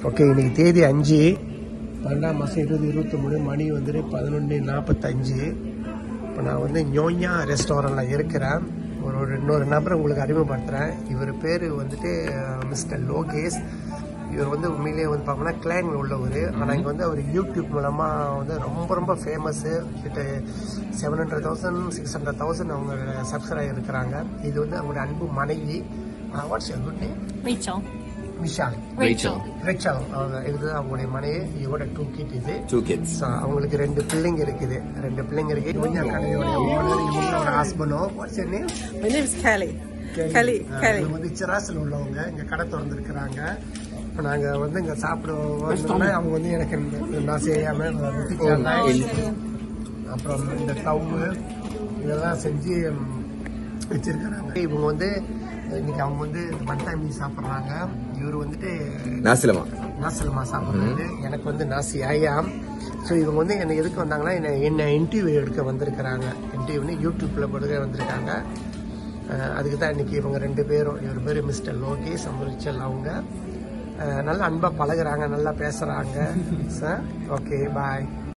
Okay இன்னைக்கு தேதி அஞ்சு பன்னெண்டாம் மாதம் இருபது இருபத்தி மூணு மணி வந்துட்டு பதினொன்று நாற்பத்தஞ்சு இப்போ நான் வந்து ஞோஞா ரெஸ்டாரண்ட்டில் இருக்கிறேன் ஒரு ஒரு இன்னொரு நபரை உங்களுக்கு அறிமுகப்படுத்துகிறேன் இவர் பேர் வந்துட்டு மிஸ்டர் லோகேஷ் இவர் வந்து உண்மையிலேயே வந்து பார்த்தோம்னா கிளாங்கில் உள்ளவர் ஆனால் இங்கே வந்து அவர் யூடியூப் மூலமாக வந்து ரொம்ப ரொம்ப ஃபேமஸ்ஸு கிட்ட seven hundred thousand six hundred thousand அவங்க சப்ஸ்கிரைபர் இருக்கிறாங்க இது வந்து அவங்களுடைய அன்பு மனைவி what's your good name Rachel. Vishal Rachel. Rachel அவங்க இதுதான் அவங்களுடைய மனைவி இவரோட டூ கிட் இது Two kids. So, அவங்களுக்கு ரெண்டு பிள்ளைங்க இருக்குது ரெண்டு பிள்ளைங்க இருக்கு இவங்க கடையோட ஓனர் இவங்களோட ஹஸ்பண்டும் what's your name My name is Kelly. Kelly, Kelly. இவங்க வந்து சிராசில் உள்ளவங்க இங்க கடை திறந்துருக்கிறாங்க இப்போ நாங்க வந்து இங்க சாப்பிட வந்தோம்னா அவங்க வந்து எனக்கு இந்த நான் செய்யாம அப்புறம் இந்த தவு இதெல்லாம் செஞ்சு ம், வச்சிருக்கிறாங்க இவங்க வந்து இன்னைக்கு அவங்க வந்து பட்டாய் மீன் சாப்பிட்றாங்க இவர் வந்துட்டு Nasi lemak. நாசலமா சாப்பிட்றது எனக்கு வந்து நாசி ஆயாம் ஸோ இவங்க வந்து என்னை எதுக்கு வந்தாங்கன்னா என்னை என்ன இன்டர்வியூ எடுக்க வந்திருக்கிறாங்க இன்டர்வியூன்னு யூடியூப்பில் கொடுக்க வந்திருக்காங்க அஹ் அதுக்கு தான் இன்னைக்கு இவங்க ரெண்டு பேரும் இவர் பேர் மிஸ்டர் லோகேஷ் அம்பரிச்சல் அவங்க அஹ் நல்லா அன்பாக பழகுறாங்க நல்லா பேசுகிறாங்க சார் ஓகே பாய்